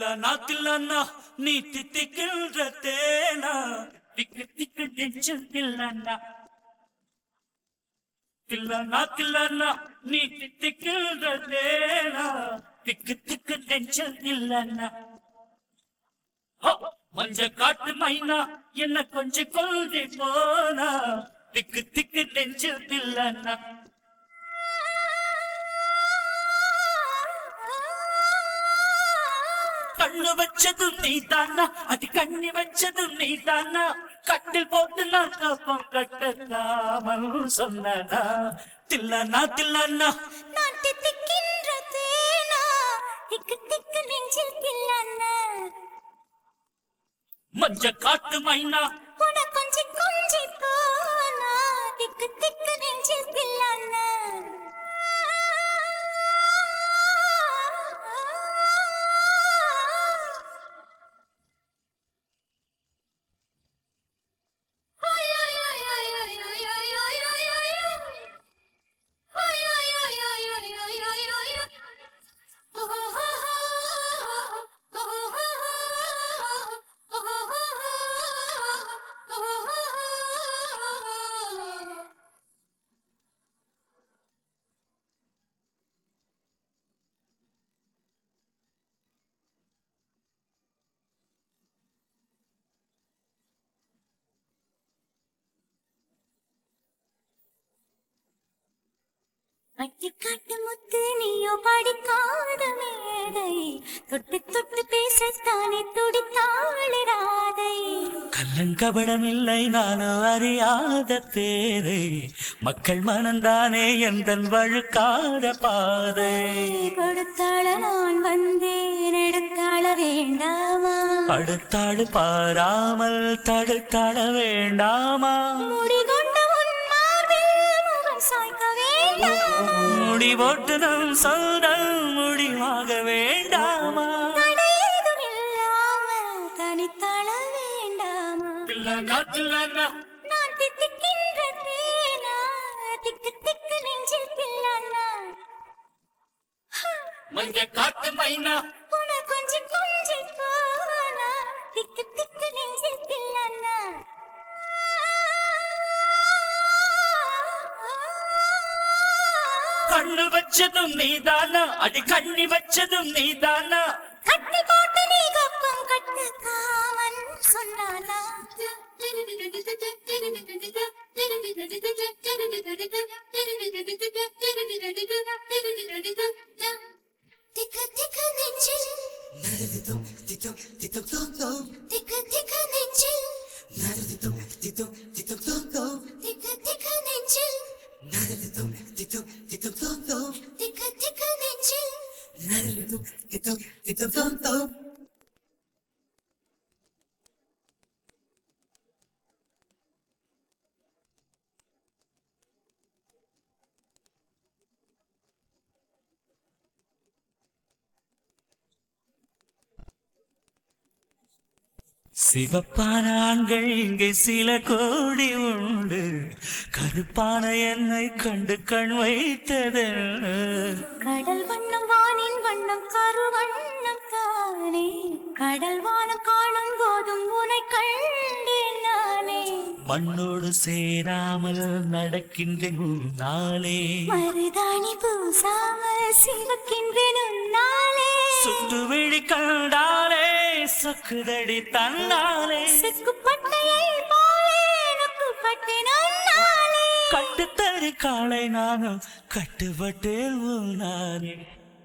தில்லனா தில்லனா நீ தித்திக்கின்ற தேனா திக்கு திக்கு நெஞ்சில் தில்லனா தில்லனா தில்லனா நீ தித்திக்கின்ற தேனா திக்கு திக்கு நெஞ்சில் தில்லனா ஹோ, மஞ்ச காட்டு மைனா என்ன கொஞ்சம் கொள்கை போனா திக்கு திக்கு நெஞ்சில் தில்லனா கண்ணு வச்சதும் நீ தானா அது கண்ணி வச்சதும் நீ தானா கட்டில் போட்டு நான் கப்பம் கட்டலாமல் சொன்னனா தில்லனா தில்லனா நான் தித்திக்கின்ற தேனா திக்கு திக்கு நெஞ்சில் தில்லன்ன மஞ்ச காட்டு மைனா உன கொஞ்சி கொஞ்சி போனா திக்கு திக்கு நெஞ்சில் தில்லன்ன பட்டிக்காட்டு முத்து நீயோ படிக்காத மேதை தொட்டு தொட்டு பேசத்தானே துடித்தாள் ராதை கல்லங்கபடம் இல்லை நானும் அறியாத பேரை மக்கள் மனந்தானே எந்த வழுக்காத பாதை கொடுத்தாள நான் வந்தேன் எடுத்தாள வேண்டாமா அடுத்தாடு பாராமல் தடுத்தாட வேண்டாமா முடிகொண்ட உன் மார்பில் முகம் சாய்க்க வேண்டாமா முடி போட்டு நம் சொந்தம் முடிவாக வேண்டாமா தடையேதும் இல்லாமல் தனித்தாள வேண்டாமா தில்லனா தில்லனா நான் தித்திக்கின்ற தேனா திக்கு திக்கு நெஞ்சில் தில்லன்னா மஞ்ச காட்டு மைனா உன கொஞ்சி கொஞ்சி போனா திக்கு திக்கு நெஞ்சில் தில்லன்னா கண்ணு வச்சதும் நீதானா அடி கண்ணி வச்சதும் நீதானா கட்டி போட்டு நீ கப்பம் கட்டு காமன் சொன்னானா திக்கு திக்கு நெஞ்சில் திக்கு திக்கு நெஞ்சில் திக்கு திக்கு நெஞ்சில் திக்கு திக்கு நெஞ்சில் சிவப்பான ஆண்கள் இங்கே சில கோடி உண்டு கருப்பான என்னை கண்டு கண் வைத்தது கடல் வண்ணம் வானின் வண்ணம் கருவண்ணம் தானே கடல் வானம் காணும் போதும் உனை கண்டேன் நானே மண்ணோடு சேராமல் நடக்கின்ற நாளே மருதாணி பூசாமல் சிவக்கின்றேன் உன்னாலே சுட்டு விழி கண்டாலே சக்குதடி தன்னாலே சிக்குப்பட்டையை போலே நொக்குப்பட்டேன் உன்னாலே கட்டுத்தறி காலை நானும் கட்டுப்பட்டேன் நானே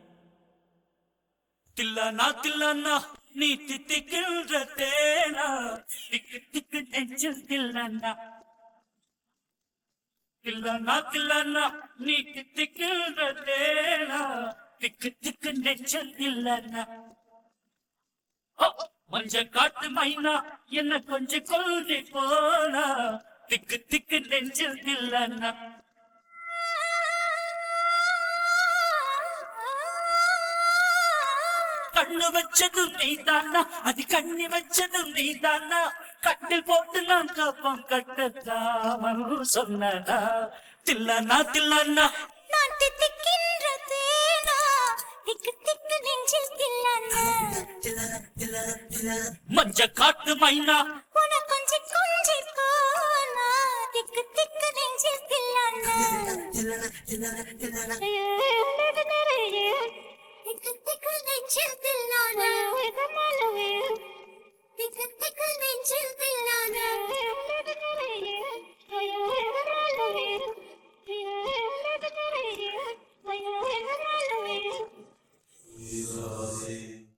தில்லனா தில்லனா நீ தித்திக்கின்ற தேனா திக்கு திக்கு நெஞ்சில் தில்லனா தில்லனா தில்லனா நீ தித்திக்கின்ற தேனா திக்கு திக்கு நெஞ்சில் தில்லனா ஓ, மஞ்ச காட்டு மைனா என்ன கொஞ்சம் கொள்கை போனா திக்கு திக்கு நெஞ்சில் தில்லனா கண்ணு வச்சதும் நீதானா அது கண்ணி வச்சதும் நீதானா கட்டில் போட்டு நான் கப்பம் கட்டத்தாமல் சொன்னனா தில்லனா தில்லனா நான் தித்திக்கின்ற தேனா திக்கு திக்கு நெஞ்சில் தில்லன்னா மஞ்ச காட்டு மைனா உன கொஞ்சி கொஞ்சி போனா திக்கு திக்கு நெஞ்சில் அண்ணா திக்கு திக்கு நெஞ்சில் அண்ணா